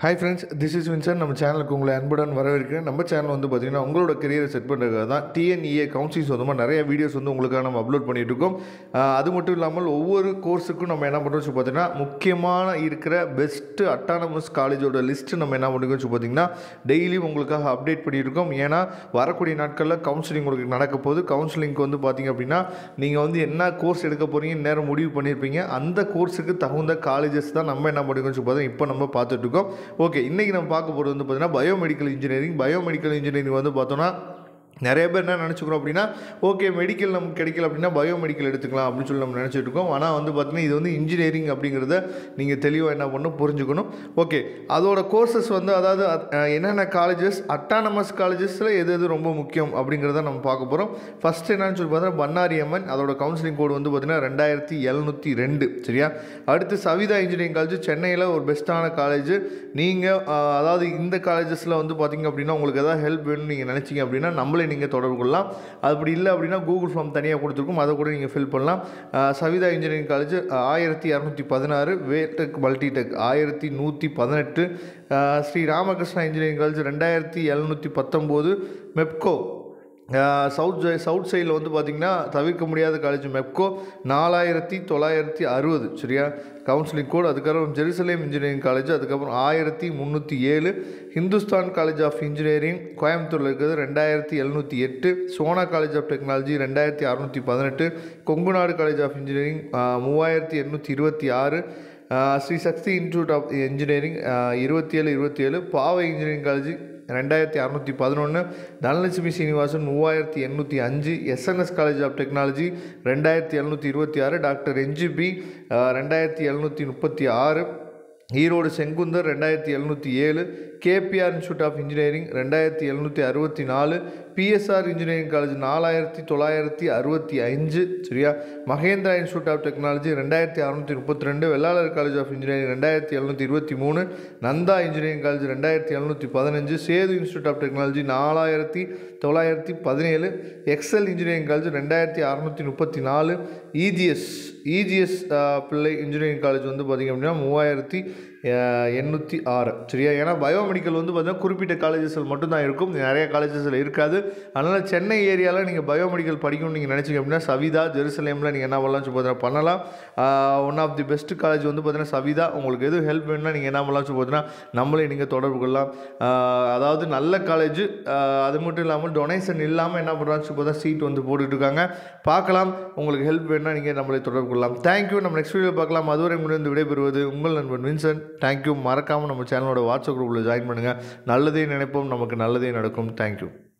hi friends this is Vinson நம்ம சேனலுக்கு உங்களை அன்புடன் வரவேற்கிறேன் நம்ம சேனல் வந்து பார்த்தீங்கன்னா உங்களோட கரியரை செட் பண்ணுறதுக்காக தான் டிஎன்இஏ கவுன்சிலிங் சொந்தமாக நிறைய வீடியோஸ் வந்து உங்களுக்காக நம்ம அப்லோட் பண்ணிட்டு இருக்கோம் ஆஹ் அது மட்டும் இல்லாமல் ஒவ்வொரு கோர்ஸுக்கும் நம்ம என்ன பண்ணுறோம் சொல்லி பார்த்தீங்கன்னா முக்கியமான இருக்கிற பெஸ்ட்டு அட்டானமஸ் காலேஜோட லிஸ்ட்டு நம்ம என்ன பண்ணிருக்கோம் சொல்லி பார்த்தீங்கன்னா டெய்லி உங்களுக்காக அப்டேட் பண்ணியிருக்கோம் ஏன்னா வரக்கூடிய நாட்களில் கவுன்சிலிங் உங்களுக்கு நடக்க போகுது கவுன்சிலிங்க்கு வந்து பார்த்தீங்க அப்படின்னா நீங்கள் வந்து என்ன கோர்ஸ் எடுக்க போகிறீங்கன்னு நேரம் முடிவு பண்ணியிருப்பீங்க அந்த கோர்ஸுக்கு தகுந்த காலேஜஸ் தான் நம்ம என்ன பண்ணிருக்கோம் சொல்லி பார்த்தா இப்போ நம்ம பார்த்துட்டு இருக்கோம் ஓகே இன்றைக்கி நம்ம பார்க்க போகிறது வந்து பார்த்தீங்கன்னா பயோமெடிக்கல் இன்ஜினியரிங் பயோமெடிக்கல் இன்ஜினியரிங் வந்து பார்த்தோன்னா நிறைய பேர் என்ன நினச்சிக்கிறோம் அப்படின்னா ஓகே மெடிக்கல் நமக்கு கிடைக்கல அப்படின்னா பயோமெடிக்கல் எடுத்துக்கலாம் அப்படின்னு சொல்லி நம்ம நினச்சிட்டு இருக்கோம் ஆனால் வந்து பார்த்தீங்கன்னா இது வந்து இன்ஜினியரிங் அப்படிங்கிறத நீங்கள் தெளிவாக என்ன பண்ணணும் புரிஞ்சுக்கணும் ஓகே அதோட கோர்சஸ் வந்து அதாவது அஹ், என்னென்ன காலேஜஸ் அட்டானமஸ் காலேஜஸில் எது எது ரொம்ப முக்கியம் அப்படிங்கிறத நம்ம பார்க்க போகிறோம் ஃபஸ்ட் என்னன்னு சொல்லி பார்த்தீங்கன்னா பன்னாரி அம்மன் அதோட கவுன்சிலிங் கோடு வந்து பார்த்தீங்கன்னா ரெண்டாயிரத்தி எழுநூற்றி ரெண்டு சரியா அடுத்து சவிதா இன்ஜினியரிங் காலேஜ் சென்னையில் ஒரு பெஸ்ட்டான காலேஜ் நீங்கள் அதாவது இந்த காலேஜஸில் வந்து பார்த்தீங்க அப்படின்னா உங்களுக்கு எதாவது ஹெல்ப் வேணும்னு நீங்கள் நினச்சிங்க அப்படின்னா நம்மளே நீங்கள் தொடர்பு கொள்ளலாம் அப்படி இல்லை அப்படின்னா கூகுள் ஃபார்ம் தனியாக கொடுத்துருக்கும் அதை கூட நீங்கள் ஃபில் பண்ணலாம் அஹ், சவிதா இன்ஜினியரிங் காலேஜ் ஆயிரத்தி இரநூத்தி பதினாறு வேடெக் மல்டிடெக் ஆயிரத்தி நூற்றி பதினெட்டு அஹ், ஸ்ரீ ராமகிருஷ்ணா இன்ஜினியரிங் காலேஜ் ரெண்டாயிரத்தி எழுநூற்றி பத்தொம்போது மெப்கோ சவுத் சவுத் சைடில் வந்து பார்த்திங்கன்னா தவிர்க்க முடியாத காலேஜ் மெப்கோ நாலாயிரத்தி தொள்ளாயிரத்தி அறுபது சரியா கவுன்சிலிங் கோட் அதுக்கப்புறம் ஜெருசலேம் இன்ஜினியரிங் காலேஜ் அதுக்கப்புறம் ஆயிரத்தி முந்நூற்றி ஏழு ஹிந்துஸ்தான் காலேஜ் ஆஃப் இன்ஜினியரிங் கோயம்புத்தூரில் இருக்கிறது ரெண்டாயிரத்தி எழுநூற்றி எட்டு சோனா காலேஜ் ஆஃப் டெக்னாலஜி ரெண்டாயிரத்தி அறநூற்றி பதினெட்டு கொங்குநாடு காலேஜ் ஆஃப் இன்ஜினியரிங் மூவாயிரத்தி எண்ணூற்றி இருபத்தி ஆறு ஆஹ் Sri Sakthi institute of engineering இருபத்தி ஏழு இருபத்தி ஏழு பாவை இன்ஜினியரிங் காலேஜ் ரெண்டாயிரத்தி அறநூற்றி பதினொன்று தனலட்சுமி சீனிவாசன் மூவாயிரத்தி எண்ணூற்றி அஞ்சு எஸ்என்எஸ் காலேஜ் ஆஃப் டெக்னாலஜி ரெண்டாயிரத்தி எழுநூற்றி இருபத்தி ஆறு டாக்டர் என்ஜிபி ரெண்டாயிரத்தி எழுநூற்றி முப்பத்தி ஆறு ஈரோடு செங்குந்தர் ரெண்டாயிரத்தி எழுநூற்றி ஏழு கேபிஆர் இன்ஸ்டியூட் ஆஃப் இன்ஜினியரிங் ரெண்டாயிரத்தி எழுநூற்றி அறுபத்தி நாலு பிஎஸ்ஆர் இன்ஜினியரிங் காலேஜ் நாலாயிரத்தி தொள்ளாயிரத்தி அறுபத்தி அஞ்சு சரியா மகேந்திரா இன்ஸ்டியூட் ஆஃப் டெக்னாலஜி ரெண்டாயிரத்தி அறநூற்றி முப்பத்தி ரெண்டு வெள்ளாளர் காலேஜ் ஆஃப் இன்ஜினியரிங் ரெண்டாயிரத்தி எழுநூற்றி இருபத்தி மூணு நந்தா இன்ஜினியரிங் காலேஜ் ரெண்டாயிரத்தி எழுநூற்றி பதினஞ்சு சேது இன்ஸ்டியூட் ஆஃப் டெக்னாலஜி நாலாயிரத்தி தொள்ளாயிரத்தி பதினேழு எக்ஸல் இன்ஜினியரிங் காலேஜ் ரெண்டாயிரத்தி அறநூற்றி முப்பத்தி நாலு EGS EGS Pillai engineering college வந்து பார்த்திங்க அப்படின்னா மூவாயிரத்தி எண்ணூற்றி ஆறு சரியா ஏன்னா பயோமெடிக்கல் வந்து பார்த்தீங்கன்னா குறிப்பிட்ட காலேஜஸில் மட்டும்தான் இருக்கும் நிறைய காலேஜஸில் இருக்காது அதனால் சென்னை ஏரியாவில் நீங்கள் பயோமெடிக்கல் படிக்கணும்னு நீங்கள் நினச்சிங்க அப்படின்னா சவிதா ஜெருசலேமில் நீங்கள் என்ன பண்ணலாம் சொல்லி பார்த்தீங்கன்னா பண்ணலாம் one of the best college வந்து பார்த்தீங்கன்னா சவிதா உங்களுக்கு எதுவும் ஹெல்ப் வேணும்னா நீங்கள் என்ன பண்ணலாம் சொல்லி பார்த்தீங்கன்னா நம்மளே நீங்கள் தொடர்பு கொள்ளலாம் ஆஹ் அதாவது நல்ல காலேஜ் அது மட்டும் இல்லாமல் டொனேஷன் இல்லாமல் என்ன பண்ணுறாங்க சொல்லி பார்த்தா சீட் வந்து போட்டுட்டு இருக்காங்க பார்க்கலாம் உங்களுக்கு ஹெல்ப் வேணும்னா நீங்கள் நம்மளை தொடர்பு கொள்ளலாம் தேங்க்யூ நம்ம நெக்ஸ்ட் வீடியோ பார்க்கலாம் அதுவரை முடிந்து விடைபெறுவது உங்கள் நண்பன் வின்சென்ட் தேங்க்யூ மறக்காமல் நம்ம சேனலோட வாட்ஸ்அப் குரூப்பில் ஜாயின் பண்ணுங்கள் நல்லதே நினைப்போம் நமக்கு நல்லதே நடக்கும் தேங்க்யூ